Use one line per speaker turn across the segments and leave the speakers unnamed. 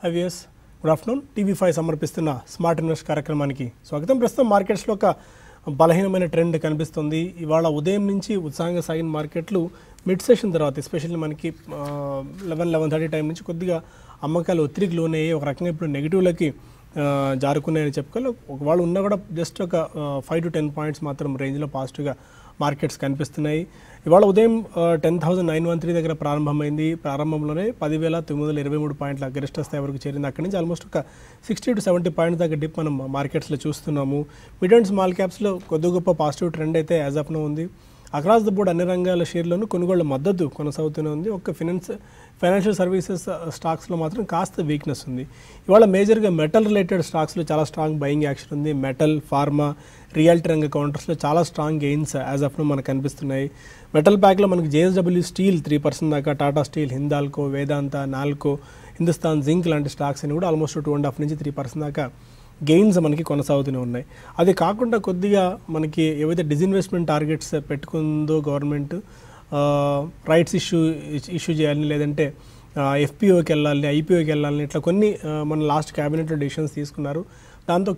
IVS good afternoon TV five సమర్పిస్తున్న smart invest కార్యక్రమానికి స్వాగతం ప్రస్తుతం మార్కెట్స్లో ఒక బలహీనమైన ట్రెండ్ కనిపిస్తుంది ఇవాళ ఉదయం నుంచి ఉత్సాహంగా సాగిన మార్కెట్లు మిడ్ సెషన్ తర్వాత ఎస్పెషల్లీ మనకి లెవెన్ లెవెన్ థర్టీ టైం నుంచి కొద్దిగా అమ్మకాలు ఒత్తిడికి లోనయ్యి ఒక రకంగా ఇప్పుడు నెగిటివ్లకి జారుకున్నాయని చెప్పుకోవాలి ఒకవేళ ఉన్నా కూడా జస్ట్ ఒక ఫైవ్ టు టెన్ పాయింట్స్ మాత్రం రేంజ్లో పాజిటివ్గా మార్కెట్స్ కనిపిస్తున్నాయి ఇవాళ ఉదయం ten thousand nine one three దగ్గర ప్రారంభమైంది ప్రారంభంలోనే పదివేల తొమ్మిది వందల ఇరవై మూడు పాయింట్ల గరిష్ట స్థాయి వరకు చేరింది అక్కడి నుంచి ఆల్మోస్ట్ ఒక సిక్స్టీ టు సెవెంటీ పాయింట్స్ దాకా డిప్ మనం మార్కెట్స్లో చూస్తున్నాము మిడ్ అండ్ స్మాల్ క్యాప్స్లో కొద్ది గొప్ప పాజిటివ్ ట్రెండ్ అయితే యాజ్ ఆఫ్ నో ఉంది అక్రాస్ ద బోర్డ్ అన్ని రంగాల షేర్లను కొనుగోళ్ల మద్దతు కొనసాగుతూనే ఉంది ఒక ఫినాన్స్ ఫైనాన్షియల్ సర్వీసెస్ స్టాక్స్లో మాత్రం కాస్త వీక్నెస్ ఉంది ఇవాళ మేజర్గా మెటల్ రిలేటెడ్ స్టాక్స్లో చాలా స్ట్రాంగ్ బయింగ్ యాక్షన్ ఉంది మెటల్ ఫార్మా రియాలిటీ రంగ కౌంటర్స్లో చాలా strong gains as of now మనకు కనిపిస్తున్నాయి మెటల్ ప్యాక్లో మనకి జేఎస్డబ్ల్యూ స్టీల్ త్రీ పర్సెంట్ దాకా టాటా స్టీల్ హిందాల్కో వేదాంత నాల్కో హిందుస్థాన్ జింక్ లాంటి స్టాక్స్ అని కూడా ఆల్మోస్ట్ టూ అండ్ హాఫ్ నుంచి త్రీ పర్సెంట్ దాకా గెయిన్స్ మనకి కొనసాగుతూనే ఉన్నాయి అది కాకుండా కొద్దిగా మనకి ఏవైతే డిజిన్వెస్ట్మెంట్ టార్గెట్స్ పెట్టుకుందో గవర్నమెంట్ రైట్స్ ఇష్యూ ఇష్యూ చేయాలని లేదంటే ఎఫ్పిఓకి వెళ్ళాలి ఐపీఓకి వెళ్ళాలని ఇట్లా కొన్ని ఆ, మన లాస్ట్ క్యాబినెట్లో డెసిషన్స్ తీసుకున్నారు దాంతో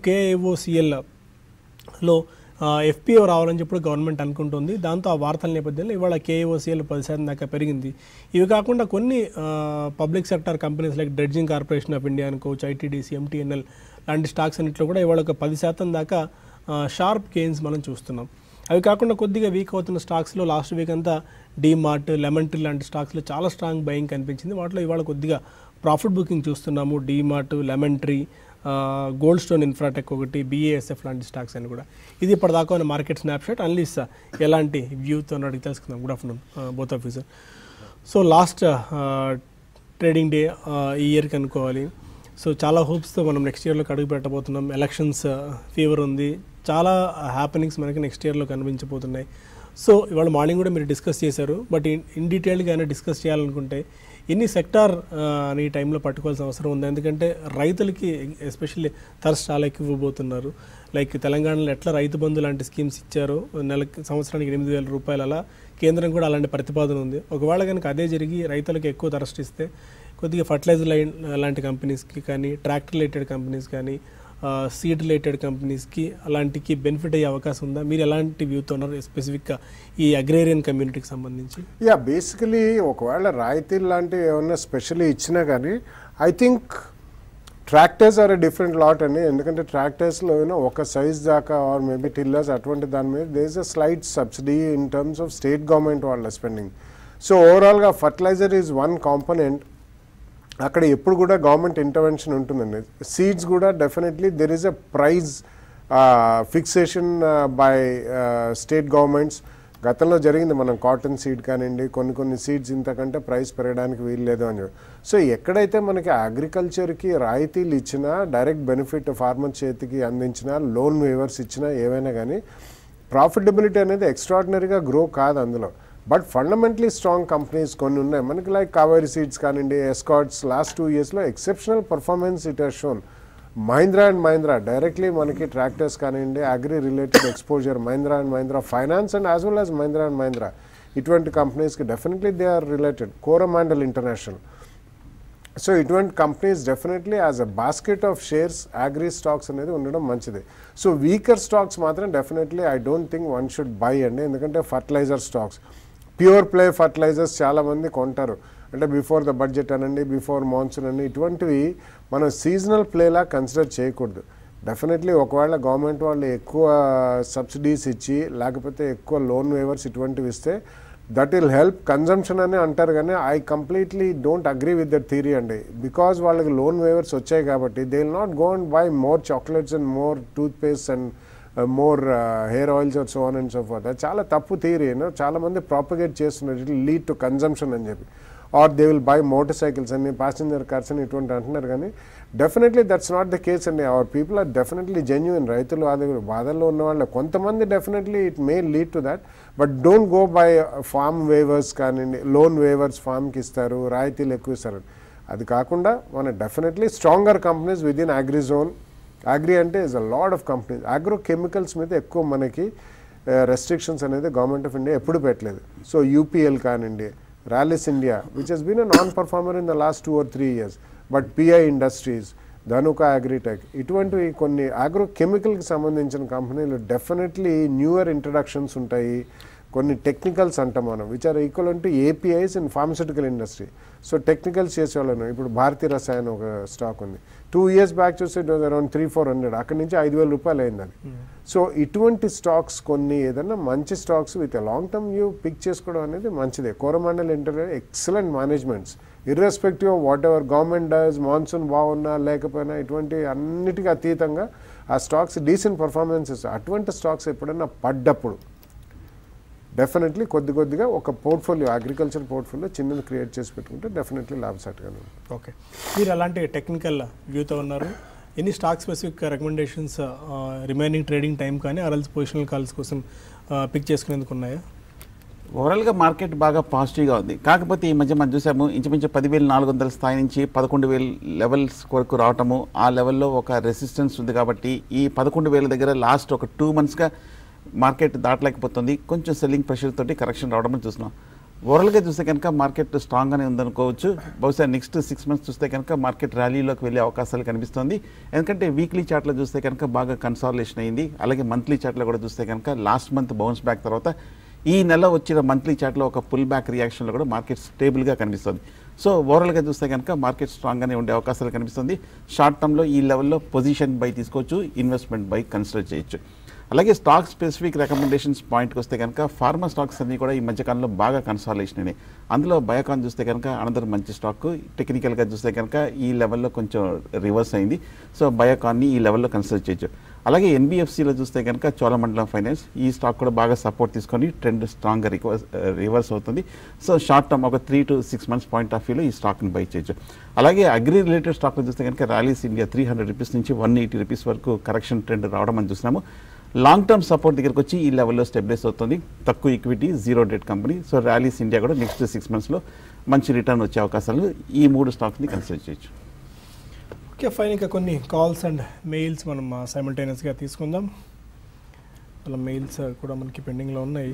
కేఏఓసిఎల్లో ఎఫ్పిఓ రావాలని చెప్పి గవర్నమెంట్ అనుకుంటుంది దాంతో ఆ వార్తల నేపథ్యంలో ఇవాళ కేఓసీఎల్ పది శాతం దాకా పెరిగింది ఇవి కాకుండా కొన్ని public sector companies like dredging corporation of India అనుకోవచ్చు ఐటీడీసీ ఎంటీఎన్ఎల్ లాంటి స్టాక్స్ అన్నింటిలో కూడా ఇవాళ ఒక పది శాతం దాకా షార్ప్ గెయిన్స్ మనం చూస్తున్నాం అవి కాకుండా కొద్దిగా వీక్ అవుతున్న స్టాక్స్లో లాస్ట్ వీక్ అంతా డీమార్ట్ లెమన్ ట్రీ లాంటి స్టాక్స్లో చాలా స్ట్రాంగ్ బయింగ్ కనిపించింది వాటిలో ఇవాళ కొద్దిగా ప్రాఫిట్ బుకింగ్ చూస్తున్నాము DMart Lemon Tree Goldstone Infratech ఒకటి బీఏఎస్ఎఫ్ లాంటి స్టాక్స్ అని కూడా ఇది ఇప్పటిదాకా ఉన్న మార్కెట్ స్నాప్షాట్ అన్లీస్ ఎలాంటి వ్యూతో అడిగి తెలుసుకుందాం good afternoon both of sir so last trading day ఈ ఇయర్కి అనుకోవాలి సో చాలా హోప్స్తో మనం నెక్స్ట్ ఇయర్లోకి అడుగు పెట్టబోతున్నాం ఎలక్షన్స్ ఫీవర్ ఉంది చాలా హ్యాపెనింగ్స్ మనకి నెక్స్ట్ ఇయర్లో కనిపించబోతున్నాయి సో ఇవాళ మార్నింగ్ కూడా మీరు డిస్కస్ చేశారు బట్ ఇన్ ఇన్ డీటెయిల్గా అయినా డిస్కస్ చేయాలనుకుంటే ఎన్ని సెక్టార్ అని ఈ టైంలో పట్టుకోవాల్సిన అవసరం ఉంది ఎందుకంటే రైతులకి ఎస్పెషల్లీ తరచు చాలా ఎక్కువ ఇవ్వబోతున్నారు లైక్ తెలంగాణలో ఎట్లా రైతు బంధు లాంటి స్కీమ్స్ ఇచ్చారో నెలకి సంవత్సరానికి ఎనిమిది వేల రూపాయలు అలా కేంద్రం కూడా అలాంటి ప్రతిపాదన ఉంది ఒకవేళ కనుక అదే జరిగి రైతులకు ఎక్కువ తరస్ట్ ఇస్తే కొద్దిగా ఫర్టిలైజర్ లైన్ లాంటి కంపెనీస్కి కానీ ట్రాక్టర్ రిలేటెడ్ కంపెనీస్ కానీ సీడ్ రిలేటెడ్ కంపెనీస్కి అలాంటికి బెనిఫిట్ అయ్యే అవకాశం ఉందా మీరు ఎలాంటి వ్యూతో ఉన్నారు స్పెసిఫిక్గా ఈ అగ్రేరియన్ కమ్యూనిటీకి సంబంధించి
యా బేసికలీ ఒకవేళ రాయితీలు లాంటివి ఏమన్నా స్పెషల్లీ ఇచ్చినా కానీ I think tractors are a different lot అండి ఎందుకంటే ట్రాక్టర్స్లో ఒక సైజ్ దాకా ఆర్ మేబీ టిల్లర్స్ అటువంటి దాని మీద does a slight subsidy in terms of state government వాళ్ళ స్పెండింగ్ సో ఓవరాల్గా ఫర్టిలైజర్ ఈజ్ వన్ కాంపనెంట్ అక్కడ ఎప్పుడు కూడా గవర్నమెంట్ ఇంటర్వెన్షన్ ఉంటుందండి సీడ్స్ కూడా definitely there is a price fixation by state governments గతంలో జరిగింది మనం కాటన్ సీడ్ కానివ్వండి కొన్ని కొన్ని సీడ్స్ ఇంతకంటే ప్రైస్ పెరగడానికి వీల్లేదు అని చెప్పి సో ఎక్కడైతే మనకి అగ్రికల్చర్కి రాయితీలు ఇచ్చినా డైరెక్ట్ బెనిఫిట్ ఫార్మర్ చేతికి అందించినా లోన్ వేవర్స్ ఇచ్చినా ఏవైనా కానీ ప్రాఫిటబిలిటీ అనేది ఎక్స్ట్రాడినరీగా గ్రో కాదు అందులో బట్ ఫండమెంటలీ స్ట్రాంగ్ కంపెనీస్ కొన్ని ఉన్నాయి మనకి లైక్ కావేరీ సీడ్స్ కానివ్వండి ఎస్కాట్స్ లాస్ట్ టూ ఇయర్స్లో exceptional performance it has shown Mahindra and Mahindra directly మనకి ట్రాక్టర్స్ కానివ్వండి agri related exposure Mahindra and Mahindra finance and as well as Mahindra and Mahindra ఇటువంటి కంపెనీస్కి definitely they are related Coromandel international so ఇటువంటి companies definitely as a basket of shares agri stocks అనేది ఉండడం మంచిది so weaker stocks మాత్రం definitely I don't think one should buy అండి ఎందుకంటే fertiliser stocks pure play fertilisers చాలామంది కొంటారు అంటే బిఫోర్ ద బడ్జెట్ అనండి బిఫోర్ మాన్సూన్ అని ఇటువంటివి మనం సీజనల్ ప్లేలా కన్సిడర్ చేయకూడదు డెఫినెట్లీ ఒకవేళ గవర్నమెంట్ వాళ్ళు ఎక్కువ సబ్సిడీస్ ఇచ్చి లేకపోతే ఎక్కువ లోన్ వేవర్స్ ఇటువంటివి ఇస్తే దట్ విల్ హెల్ప్ కన్జంప్షన్ అని అంటారు కానీ I completely don't agree with that theory అండి బికాజ్ వాళ్ళకి లోన్ వేవర్స్ వచ్చాయి కాబట్టి they will not go and buy more chocolates and more toothpaste and more hair oils or so on and so forth అది చాలా తప్పు theory చాలా మంది propagate చేస్తున్నారు ఇట్ లీడ్ టు కన్జంప్షన్ అని చెప్పి or they will buy motorcycles అని passenger cars అని ఇటువంటి అంటున్నారు కానీ definitely that's not the case అండి our people are definitely genuine రైతులు అది బాధల్లో ఉన్న వాళ్ళు కొంతమంది definitely it may lead to that but don't go by farm waivers కానివ్వండి లోన్ వేవర్స్ ఫామ్కి ఇస్తారు రాయితీలు ఎక్కువ ఇస్తారు అది కాకుండా మన definitely stronger companies with in agri zone agri అంటే is a lot of companies agro chemicals మీద ఎక్కువ మనకి రెస్ట్రిక్షన్స్ అనేది గవర్నమెంట్ ఆఫ్ ఇండియా ఎప్పుడు పెట్టలేదు సో యూపీఎల్ కానివ్వండి Rallis India which has been a non performer in the last two or three years but PI industries Dhanuka agritech ఇటువంటివి కొన్ని agro కెమికల్కి సంబంధించిన కంపెనీలు డెఫినెట్లీ న్యూయర్ ఇంట్రడక్షన్స్ ఉంటాయి కొన్ని టెక్నికల్స్ అంటాం మనం which are equal to APIs in pharmaceutical industry so technicals చేసేవాళ్ళను ఇప్పుడు భారతీయ రసాయన ఒక స్టాక్ ఉంది టూ ఇయర్స్ బ్యాక్ చూస్తే it was around three four hundred అక్కడి నుంచి ఐదు వేల రూపాయలు అయింది అది సో ఇటువంటి స్టాక్స్ కొన్ని ఏదైనా మంచి stocks with long term view pick చేసుకోవడం అనేది మంచిదే Coromandel interview excellent managements irrespective of whatever government does monsoon బాగున్నా లేకపోయినా ఇటువంటి అన్నిటికీ అతీతంగా ఆ స్టాక్స్ డీసెంట్ పర్ఫార్మెన్సెస్ అటువంటి స్టాక్స్ ఎప్పుడైనా పడ్డప్పుడు డెఫినెట్లీ కొద్ది కొద్దిగా ఒక పోర్ట్ఫోలియో అగ్రికల్చర్ పోర్ట్ఫోలియో చిన్నది క్రియేట్ చేసి పెట్టుకుంటే డెఫినెట్లీ లాభసాటిగానే ఉంటుంది
ఓకే మీరు అలాంటి టెక్నికల్ వ్యూతో ఉన్నారు ఎన్ని stock specific recommendations remaining trading time కానీ ఆర్ఎల్స్ పొజిషనల్ కాల్స్ కోసం పిక్ చేసుకునేందుకు ఉన్నాయా
ఓవరాల్గా మార్కెట్ బాగా పాజిటివ్గా ఉంది కాకపోతే ఈ మధ్య మనం చూసాము ఇంచుమించు పదివేల నాలుగు వందల స్థాయి నుంచి పదకొండు వేల లెవెల్స్ వరకు రావటము ఆ లెవెల్లో ఒక రెసిస్టెన్స్ ఉంది కాబట్టి ఈ పదకొండు వేల దగ్గర లాస్ట్ ఒక టూ మంత్స్గా మార్కెట్ దాటలేకపోతుంది కొంచెం సెల్లింగ్ ప్రెషర్ తోటి కరెక్షన్ రావడం చూస్తున్నాం ఓవరాల్గా చూస్తే కనుక మార్కెట్ స్ట్రాంగ్గానే ఉందనుకోవచ్చు బహుశా నెక్స్ట్ సిక్స్ మంత్స్ చూస్తే కనుక మార్కెట్ ర్యాలీలోకి వెళ్ళే అవకాశాలు కనిపిస్తుంది ఎందుకంటే వీక్లీ చార్ట్లో చూస్తే కనుక బాగా కన్సాలేషన్ అయింది అలాగే మంత్లీ చార్ట్లో కూడా చూస్తే కనుక లాస్ట్ మంత్ బౌన్స్ బ్యాక్ తర్వాత ఈ నెల వచ్చిన మంత్లీ చార్ట్లో ఒక పుల్ బ్యాక్ రియాక్షన్లో కూడా మార్కెట్ స్టేబుల్గా కనిపిస్తుంది సో ఓవరాల్గా చూస్తే కనుక మార్కెట్ స్ట్రాంగ్గానే ఉండే అవకాశాలు కనిపిస్తుంది షార్ట్ టర్మ్లో ఈ లెవెల్లో పొజిషన్ బై తీసుకోవచ్చు ఇన్వెస్ట్మెంట్ బై కన్సిడర్ చేయొచ్చు అలాగే స్టాక్ స్పెసిఫిక్ రికమెండేషన్స్ పాయింట్కి వస్తే కనుక ఫార్మా స్టాక్స్ అన్ని కూడా ఈ మధ్యకాలంలో బాగా కన్సాలేషన్ అయినాయి అందులో బయోకాన్ చూస్తే కనుక అనదర్ మంచి స్టాక్ టెక్నికల్గా చూస్తే కనుక ఈ లెవెల్లో కొంచెం రివర్స్ అయింది సో బయోకాన్ని ఈ లెవెల్లో కన్సిడర్ చేయొచ్చు అలాగే ఎన్బిఎఫ్సిలో చూస్తే కనుక చోళమండలం ఫైనాన్స్ ఈ స్టాక్ కూడా బాగా సపోర్ట్ తీసుకొని ట్రెండ్ స్ట్రాంగ్గా రివర్స్ రివర్స్ అవుతుంది సో షార్ట్ టర్మ్ ఒక three to six months point of వ్యూలో ఈ స్టాక్ని బై చేయొచ్చు అలాగే అగ్రి రిలేటెడ్ స్టాక్లో చూస్తే కనుక Rallis India three hundred rupees నుంచి వన్ ఎయిటీ రూపీస్ వరకు కరెక్షన్ ట్రెండ్ రావడం అని చూస్తున్నాము లాంగ్ టర్మ్ సపోర్ట్ దగ్గరకు వచ్చి ఈ లెవెల్లో స్టెబిలైజ్ అవుతుంది తక్కువ equity zero debt company so Rallis India కూడా నెక్స్ట్ సిక్స్ మంత్స్లో మంచి రిటర్న్ వచ్చే అవకాశాలు ఈ మూడు స్టాక్స్ని కన్సిడర్ చేయొచ్చు
ఓకే ఫైన్ ఇంకా కొన్ని కాల్స్ అండ్ మెయిల్స్ మనం సైమల్టేనియస్గా తీసుకుందాం వాళ్ళ మెయిల్స్ కూడా మనకి పెండింగ్లో ఉన్నాయి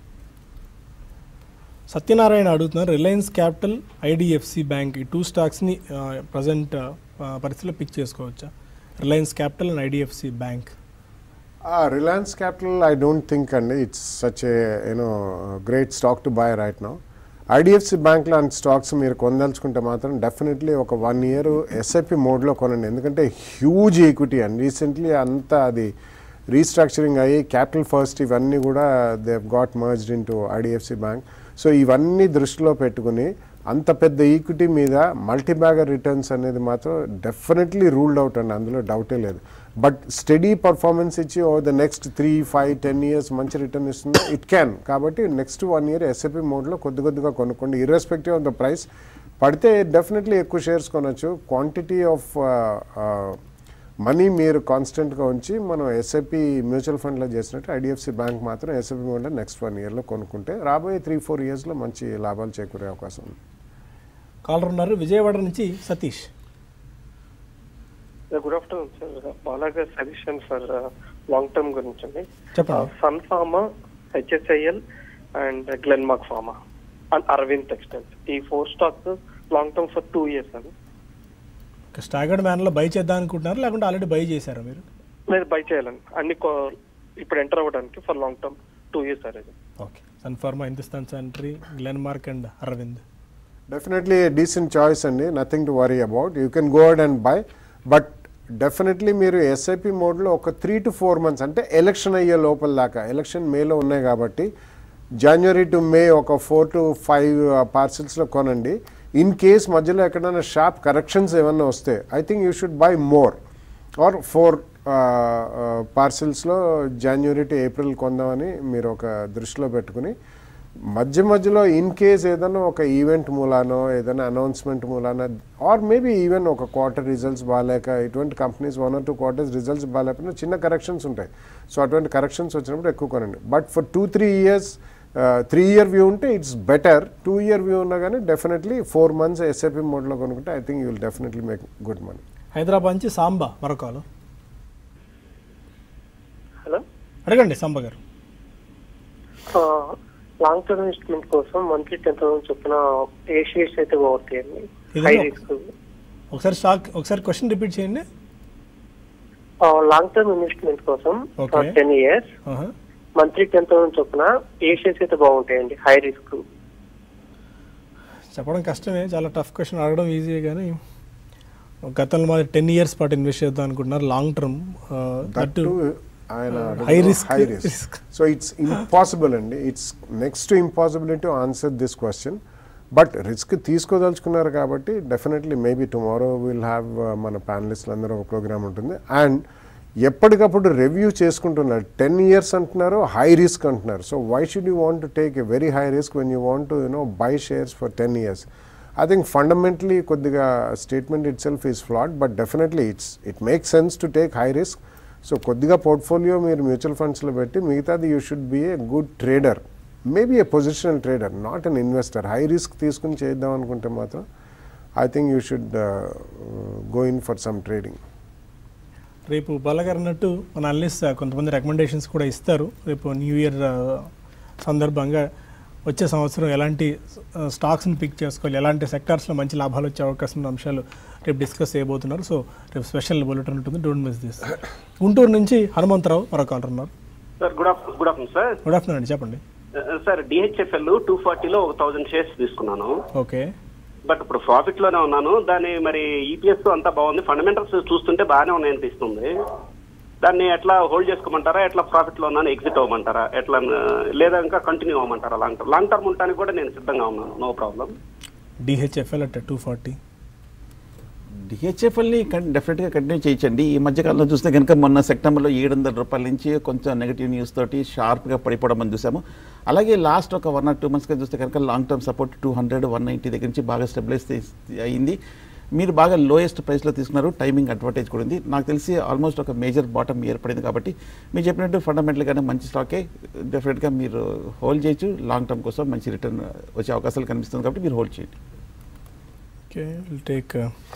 సత్యనారాయణ అడుగుతున్నారు రిలయన్స్ క్యాపిటల్ ఐడిఎఫ్సి బ్యాంక్ ఈ టూ స్టాక్స్ని ప్రజెంట్ పరిస్థితిలో పిక్ చేసుకోవచ్చా Reliance Capital and IDFC bank
Reliance Capital I don't think అండి it's such a you know great stock to buy right now IDFC bank లాంటి స్టాక్స్ మీరు కొనదలుచుకుంటే మాత్రం డెఫినెట్లీ ఒక వన్ ఇయర్ ఎస్ఐపి మోడ్లో కొనండి ఎందుకంటే హ్యూజ్ ఈక్విటీ అండి రీసెంట్లీ అంతా అది రీస్ట్రక్చరింగ్ అయ్యి క్యాపిటల్ ఫస్ట్ ఇవన్నీ కూడా they got merged into IDFC bank so ఇవన్నీ దృష్టిలో పెట్టుకుని అంత పెద్ద ఈక్విటీ మీద మల్టీ బ్యాగర్ రిటర్న్స్ అనేది మాత్రం డెఫినెట్లీ రూల్డ్ అవుట్ అండి అందులో డౌటే లేదు బట్ స్టడీ పర్ఫార్మెన్స్ ఇచ్చి over the next three five ten years మంచి రిటర్న్ ఇస్తుందో ఇట్ క్యాన్ కాబట్టి నెక్స్ట్ వన్ ఇయర్ ఎస్ఐపి మోడ్లో కొద్ది కొద్దిగా కొనుక్కోండి ఇర్రెస్పెక్టివ్ ఆఫ్ ద ప్రైస్ పడితే డెఫినెట్లీ ఎక్కువ షేర్స్ కొనొచ్చు క్వాంటిటీ ఆఫ్ మనీ మీరు కాన్స్టెంట్గా ఉంచి మనం ఎస్ఐపి మ్యూచువల్ ఫండ్లో చేసినట్టు ఐడిఎఫ్సి బ్యాంక్ మాత్రం ఎస్ఐపి మోడ్లో నెక్స్ట్ వన్ ఇయర్లో కొనుక్కుంటే రాబోయే త్రీ ఫోర్ ఇయర్స్లో మంచి లాభాలు చేకూరే అవకాశం ఉంది
కాలర్ ఉన్నారు విజయవాడ నుంచి సతీష్
గుడ్ ఆఫ్టర్నూన్ సార్ బాలాగా సజెషన్ ఫర్ లాంగ్ టర్మ్ గురించి అండి
చెప్పండి
Sun Pharma HSIL and Glenmark Pharma and Arvind textiles ఈ four stocks long term for two years అండి
స్టాగర్డ్ మ్యాన్లో బై చేద్దాం అనుకుంటున్నారు లేకుంటే ఆల్రెడీ బై చేశారా మీరు
మీరు బై చేయాలండి అన్ని కో- ఇప్పుడు ఎంటర్ అవ్వడానికి for long term two years sir ఇది
ఓకే సన్ఫార్మా హిందుస్థాన్ సెంట్రీ Glenmark and Arvind
definitely decent choice అండి nothing to worry about you can go ahead and buy but definitely మీరు ఎస్ఐపి మోడ్లో ఒక త్రీ టు ఫోర్ మంత్స్ అంటే election అయ్యే లోపల దాకా ఎలక్షన్ మేలో ఉన్నాయి కాబట్టి జనవరి టు మే ఒక ఫోర్ టు ఫైవ్ పార్సిల్స్లో కొనండి ఇన్ కేస్ మధ్యలో ఎక్కడైనా షార్ప్ కరెక్షన్స్ ఏమన్నా వస్తే I think you should buy more or four పార్సిల్స్లో జనవరి టు ఏప్రిల్ కొందామని మీరు ఒక దృష్టిలో పెట్టుకుని మధ్య మధ్యలో ఇన్ కేస్ ఏదైనా ఒక ఈవెంట్ మూలానో ఏదైనా అనౌన్స్మెంట్ మూలాన ఆర్ మేబీ ఈవెన్ ఒక క్వార్టర్ రిజల్ట్స్ బాగాలేక ఇటువంటి companies one or two quarters results బాగాలేకపోయినా చిన్న కరెక్షన్స్ ఉంటాయి సో అటువంటి కరెక్షన్స్ వచ్చినప్పుడు ఎక్కువ కొనండి but for two three years three year view ఉంటే it's better two year view ఉన్నా కానీ డెఫినెట్లీ ఫోర్ మంత్స్ ఎస్ఐపి మోడ్లో కొనుక్కుంటే I think you will definitely make good money
Hyderabad నుంచి సాంబా మరొకలు
హలో
అడగండి Samba garu
long term investment కోసం మంత్లీ టెన్ థౌసండ్ చొప్పున ఏ షేర్స్ అయితే బాగుతాయండి
ఇది
హై
ఒక-
రిస్క్
ఒకసారి స్టాక్ ఒకసారి క్వశ్చన్ రిపీట్ చేయండి
లాంగ్ టర్మ్ ఇన్వెస్ట్మెంట్ కోసం
Okay.
టెన్ ఇయర్స్
ఆహా.
మంత్లీ టెన్ థౌసండ్ చొప్పున ఏ షేర్స్ అయితే బాగుంటాయండి హై రిస్క్
చెప్పడం కష్టమే చాలా టఫ్ క్వశ్చన్ అడగడం ఈజీ కానీ గతంలో మాది టెన్ ఇయర్స్ పాటు ఇన్వెస్ట్ చేద్దాం అనుకుంటున్నారు లాంగ్ టర్మ్
That too, ఆయన
high risk.
High risk so it's impossible అండి it's next impossibility to answer this question but risk తీసుకోదలుచుకున్నారు కాబట్టి definitely maybe tomorrow will have మన ప్యానలిస్ట్లు అందరూ ఒక ప్రోగ్రామ్ ఉంటుంది అండ్ ఎప్పటికప్పుడు రివ్యూ చేసుకుంటున్నారు టెన్ ఇయర్స్ అంటున్నారు హై రిస్క్ అంటున్నారు so why should you want to take a very high risk when you want to you know buy shares for ten years I think fundamentally కొద్దిగా statement itself is flat but definitely it's it make sense to take high risk so కొద్దిగా portfolio మీరు mutual ఫండ్స్లో పెట్టి మిగతాది you should be a good trader maybe a positional trader not an investor high risk తీసుకుని చేద్దాం అనుకుంటే మాత్రం I think you should go in for some trading
రేపు బాలగారు అన్నట్టు మన అనలిస్ట్ కొంతమంది రికమెండేషన్స్ కూడా ఇస్తారు రేపు న్యూ ఇయర్ సందర్భంగా వచ్చే సంవత్సరం ఎలాంటి స్టాక్స్ని పిక్ చేసుకోవాలి ఎలాంటి సెక్టార్స్లో మంచి లాభాలు వచ్చే అవకాశం ఉన్న అంశాలు రేపు డిస్కస్ చేయబోతున్నారు సో రేపు స్పెషల్ బులెటిన్ ఉంటుంది డోంట్ మిస్ దిస్ గుంటూరు నుంచి హనుమంతరావు మరో కాలర్ ఉన్నారు
sir good of good afternoon sir
good afternoon అండి చెప్పండి
సార్ డిహెచ్ఎఫ్ఎల్ టూ ఫార్టీలో ఒక థౌసండ్ షేర్స్ తీసుకున్నాను
ఓకే
బట్ ఇప్పుడు ప్రాఫిట్ లోనే ఉన్నాను దాని మరి ఈపీఎస్ అంతా బాగుంది ఫండమెంటల్స్ చూస్తుంటే బాగానే ఉన్నాయి అనిపిస్తుంది దాన్ని ఎట్లా హోల్డ్ చేసుకోమంటారా ఎట్లా ప్రాఫిట్ లో ఉన్నాను ఎగ్జిట్ అవ్వమంటారా ఎట్లా ఆ, లేదా ఇంకా కంటిన్యూ అవ్వమంటారా లాంగ్ టర్మ్ లాంగ్ టర్మ్ ఉండడానికి కూడా నేను సిద్ధంగా ఉన్నాను no problem
DHFL at two forty
డిహెచ్ఎఫ్ఎల్ని డెఫినెట్గా కంటిన్యూ చేయించండి ఈ మధ్యకాలంలో చూస్తే కనుక మొన్న సెప్టెంబర్లో ఏడు వందల రూపాయల నుంచి కొంచెం నెగిటివ్ న్యూస్ తోటి షార్ప్గా పడిపోవడం మనం చూసాము అలాగే లాస్ట్ ఒక వన్ ఆర్ టూ మంత్స్గా చూస్తే కనుక long term support two hundred one ninety దగ్గర నుంచి బాగా స్టెబిలైజ్ అయింది మీరు బాగా లోయెస్ట్ ప్రైస్లో తీసుకున్నారు టైమింగ్ అడ్వాంటేజ్ కూడా ఉంది నాకు తెలిసి ఆల్మోస్ట్ ఒక మేజర్ బాటమ్ ఏర్పడింది కాబట్టి మీరు చెప్పినట్టు ఫండమెంటల్గానే మంచి స్టాకే డెఫినెట్గా మీరు హోల్డ్ చేయొచ్చు లాంగ్ టర్మ్ కోసం మంచి రిటర్న్ వచ్చే అవకాశాలు కనిపిస్తుంది కాబట్టి మీరు హోల్డ్ చేయండి
okay will take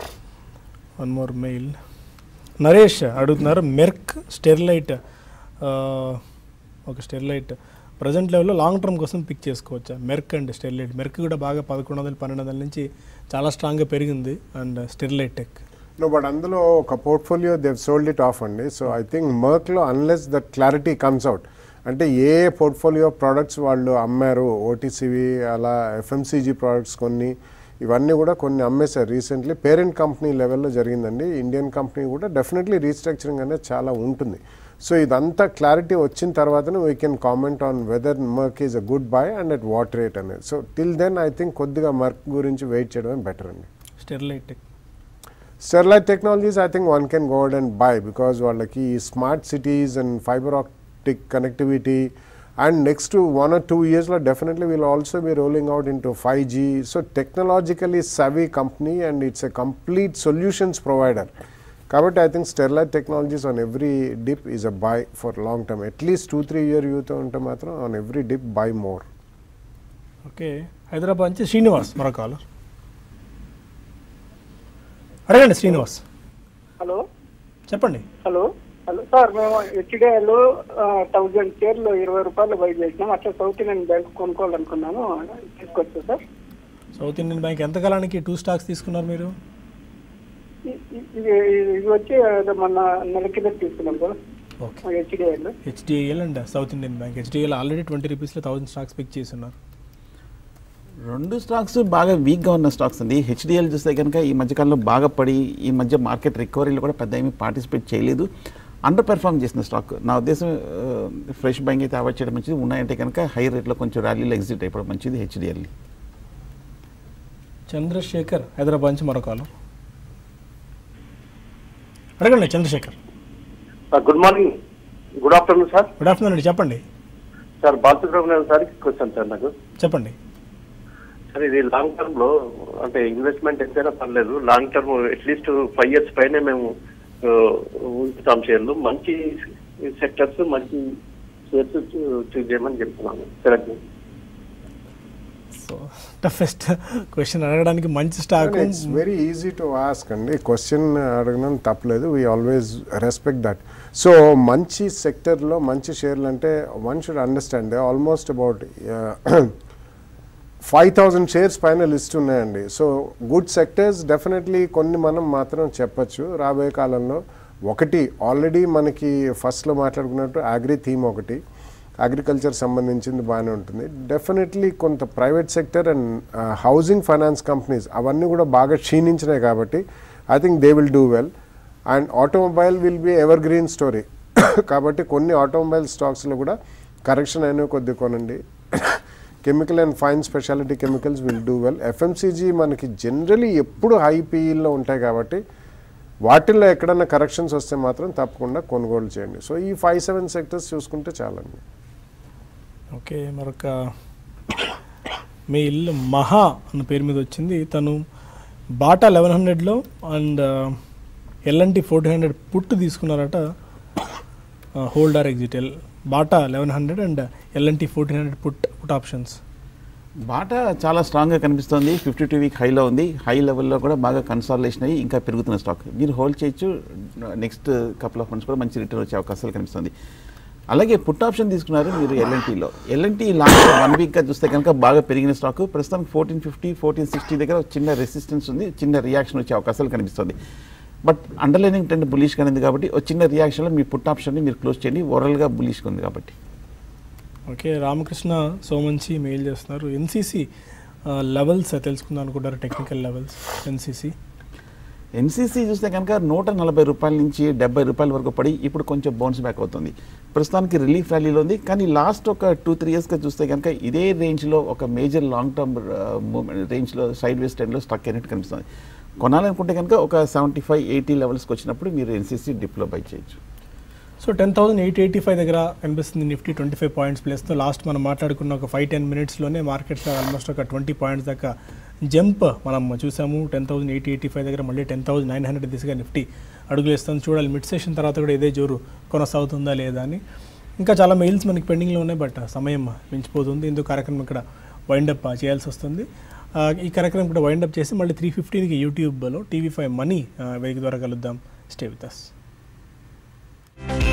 one more mail Naresh అడుగుతున్నారు మెర్క్ స్టెర్లైట్ ఒక స్టెర్లైట్ ప్రజెంట్ లెవెల్లో లాంగ్ టర్మ్ కోసం పిక్ చేసుకోవచ్చా మెర్క్ అండ్ స్టెర్లైట్ మెర్క్ కూడా బాగా పదకొండు వందలు పన్నెండు వందల నుంచి చాలా స్ట్రాంగ్గా పెరిగింది and Sterlite Tech
no but అందులో ఒక portfolio they've sold it off అండి సో ఐ థింక్ మర్క్లో unless that clarity comes out అంటే ఏ పోర్ట్ఫోలియో ప్రోడక్ట్స్ వాళ్ళు అమ్మారు ఓటీసీవి అలా ఎఫ్ఎంసీజీ ప్రోడక్ట్స్ కొన్ని ఇవన్నీ కూడా కొన్ని అమ్మేశారు రీసెంట్లీ పేరెంట్ కంపెనీ లెవెల్లో జరిగిందండి ఇండియన్ కంపెనీ కూడా డెఫినెట్లీ రీస్ట్రక్చరింగ్ అనేది చాలా ఉంటుంది సో ఇదంతా క్లారిటీ వచ్చిన తర్వాతనే we can comment on whether Merck is a good buy and at what rate అనేది so till then I think కొద్దిగా మర్క్ గురించి వెయిట్ చేయడమే బెటర్ అండి
Sterlite Tech
Sterlite Technologies, I think one can go ahead and buy because వాళ్ళకి smart cities and fiber optic connectivity and next to one or two years లో definitely will also be rolling out into 5G. So technologically savvy company and it's a complete solutions provider. కాబట్టి I think Sterlite Technologies on every dip is a buy for long term at least two three year youth ఉంటే మాత్రం on every dip buy more
okay Hyderabad నుంచి శ్రీనివాస్ మరో caller అడగండి Srinivas
hello
చెప్పండి
hello hello sir మేము హెచ్డిఐలో thousand షేర్లు ఇరవై రూపాయలు బై చేసినాం అట్లా సౌత్ ఇండియన్ బ్యాంక్ కొనుక్కోవాలనుకున్నాము తీసుకొచ్చా సార్
సౌత్ ఇండియన్ బ్యాంక్ ఎంత కాలానికి టూ స్టాక్స్ తీసుకున్నారు మీరు
ఇ- ఇ- ఇది ఇది వచ్చి ఏదో మొన్న నెల కింద తీసుకున్నాం సార్
ఓకే
హెచ్డిఐలో
HDIL and South Indian Bank HDIL already twenty రూపీస్లో థౌసండ్ స్టాక్స్ పిక్ చేస్తున్నారు
రెండు స్టాక్స్ బాగా వీక్గా ఉన్న స్టాక్స్ అండి హెచ్డిఎల్ చూస్తే కనుక ఈ మధ్యకాలంలో బాగా పడి ఈ మధ్య మార్కెట్ రికవరీలో కూడా పెద్ద ఏమీ పార్టిసిపేట్ చేయలేదు అండర్ పెర్ఫామ్ చేసిన స్టాక్ నా ఉద్దేశం ఫ్రెష్ బ్యాంక్ అయితే అవాయిడ్ చేయడం మంచిది ఉన్నాయంటే కనుక హై రేట్లో కొంచెం ర్యాలీలో ఎగ్జిట్ అయిపోవడం మంచిది హెచ్డిఎల్
చంద్రశేఖర్ హైదరాబాద్ నుంచి మరో కాలర్ అడగండి Chandrashekar
good morning good afternoon sir
good afternoon అండి చెప్పండి
sir Balasubrahmanyam sir question sir నాకు
చెప్పండి
సార్ ఇది లాంగ్ టర్మ్ లో అంటే ఇన్వెస్ట్మెంట్ ఎంతైనా పర్లేదు long term at least five years పైనే మేము ఆ, ఉంచుతాం షేర్లు మంచి సెక్టర్స్ మంచి షేర్స్ చూస్ చేయమని చెప్తున్నాను సెలెక్ట్
సో టఫెస్ట్ క్వశ్చన్ అడగడానికి మంచి stock
it's very easy to ask అండి క్వశ్చన్ అడగడం తప్పలేదు we always respect that so మంచి సెక్టర్లో మంచి షేర్లు అంటే one should understand almost about five thousand shares పైన లిస్ట్ ఉన్నాయండి సో గుడ్ సెక్టర్స్ డెఫినెట్లీ కొన్ని మనం మాత్రం చెప్పచ్చు రాబోయే కాలంలో ఒకటి ఆల్రెడీ మనకి ఫస్ట్లో మాట్లాడుకున్నట్టు అగ్రి థీమ్ ఒకటి అగ్రికల్చర్ సంబంధించింది బాగానే ఉంటుంది డెఫినెట్లీ కొంత private sector and housing finance companies అవన్నీ కూడా బాగా క్షీణించినాయి కాబట్టి I think they will do well and automobile will be evergreen story కాబట్టి కొన్ని ఆటోమొబైల్ స్టాక్స్లో కూడా కరెక్షన్ అయినవి కొద్ది కొనండి chemical and fine speciality chemicals will do well FMCG మనకి జనరలీ ఎప్పుడు హై పీఈల్లో ఉంటాయి కాబట్టి వాటిల్లో ఎక్కడన్నా కరెక్షన్స్ వస్తే మాత్రం తప్పకుండా కొనుగోలు చేయండి సో ఈ ఫైవ్ సెవెన్ సెక్టర్స్ చూసుకుంటే చాలండి
ఓకే మరొక మెయిల్ మహా అన్న పేరు మీద వచ్చింది తను బాటా లెవెన్ హండ్రెడ్లో and LNT fourteen hundred put తీసుకున్నారట హోల్డర్ ఎగ్జిటెల్ Bata eleven hundred and LNT fourteen hundred put put options
Bata చాలా స్ట్రాంగ్గా కనిపిస్తుంది ఫిఫ్టీ టూ వీక్ హైలో ఉంది హై లెవెల్లో కూడా బాగా కన్సాలేషన్ అయ్యి ఇంకా పెరుగుతున్న స్టాక్ మీరు హోల్డ్ చేయొచ్చు నెక్స్ట్ కపుల్ ఆఫ్ మంత్స్ కూడా మంచి రిటర్న్ వచ్చే అవకాశాలు కనిపిస్తుంది అలాగే పుట్ ఆప్షన్ తీసుకున్నారు మీరు ఎల్ఎన్టీలో ఎల్ఎన్టీ లాస్ట్ వన్ వీక్గా చూస్తే కనుక బాగా పెరిగిన స్టాక్ ప్రస్తుతం ఫోర్టీన్ ఫిఫ్టీ ఫోర్టీన్ సిక్స్టీ దగ్గర ఒక చిన్న రెసిస్టెన్స్ ఉంది చిన్న రియాక్షన్ వచ్చే అవకాశాలు కనిపిస్తుంది బట్ అండర్లైనింగ్ ట్రెండ్ బులిష్గా ఉంది కాబట్టి ఒక చిన్న రియాక్షన్లో మీ పుట్ ఆప్షన్ని మీరు క్లోజ్ చేయండి ఓవరాల్గా బులిష్గా ఉంది కాబట్టి
ఓకే రామకృష్ణ సోమంచి మెయిల్ చేస్తున్నారు ఎన్సీసీ లెవెల్స్ తెలుసుకుందాం అనుకుంటారు టెక్నికల్ లెవెల్స్ ఎన్సీసీ
ఎన్సీసీ చూస్తే కనుక నూట నలభై రూపాయల నుంచి డెబ్బై రూపాయల వరకు పడి ఇప్పుడు కొంచెం బౌన్స్ బ్యాక్ అవుతుంది ప్రస్తుతానికి రిలీఫ్ ర్యాలీలో ఉంది కానీ లాస్ట్ ఒక టూ త్రీ ఇయర్స్గా చూస్తే కనుక ఇదే రేంజ్లో ఒక మేజర్ లాంగ్ టర్మ్ మూవ్మెంట్ రేంజ్లో సైడ్ వేస్ ట్రెండ్లో స్టక్ అయినట్టు కనిపిస్తుంది కొనాలనుకుంటే కనుక ఒక సెవెంటీ ఫైవ్ ఎయిటీ లెవెల్స్కి వచ్చినప్పుడు మీరు ఎన్సీసీ డిప్లో బై చేయొచ్చు
so ten thousand eight eighty five దగ్గర కనిపిస్తుంది నిఫ్టీ ట్వంటీ ఫైవ్ పాయింట్స్ ప్లేస్తో లాస్ట్ మనం మాట్లాడుకున్న ఒక ఫైవ్ టెన్ మినిట్స్లోనే మార్కెట్స్లో ఆల్మోస్ట్ ఒక ట్వంటీ పాయింట్స్ దాకా జంప్ మనం చూసాము ten thousand eighty eighty five దగ్గర మళ్ళీ టెన్ థౌసండ్ నైన్ హండ్రెడ్ దిశగా నిఫ్టీ అడుగులేస్తుంది చూడాలి మిడ్ సెషన్ తర్వాత కూడా ఇదే జోరు కొనసాగుతుందా లేదా అని ఇంకా చాలా మెయిల్స్ మనకి పెండింగ్లో ఉన్నాయి బట్ సమయం మించిపోతుంది ఇందుకు కార్యక్రమం ఇక్కడ వైండప్ చేయాల్సి వస్తుంది ఆ, ఈ కార్యక్రమం కూడా వైండప్ చేసి మళ్ళీ త్రీ ఫిఫ్టీన్కి యూట్యూబ్లో టీవీ ఫైవ్ మనీ వేదిక ద్వారా కలుద్దాం స్టే విత్ అస్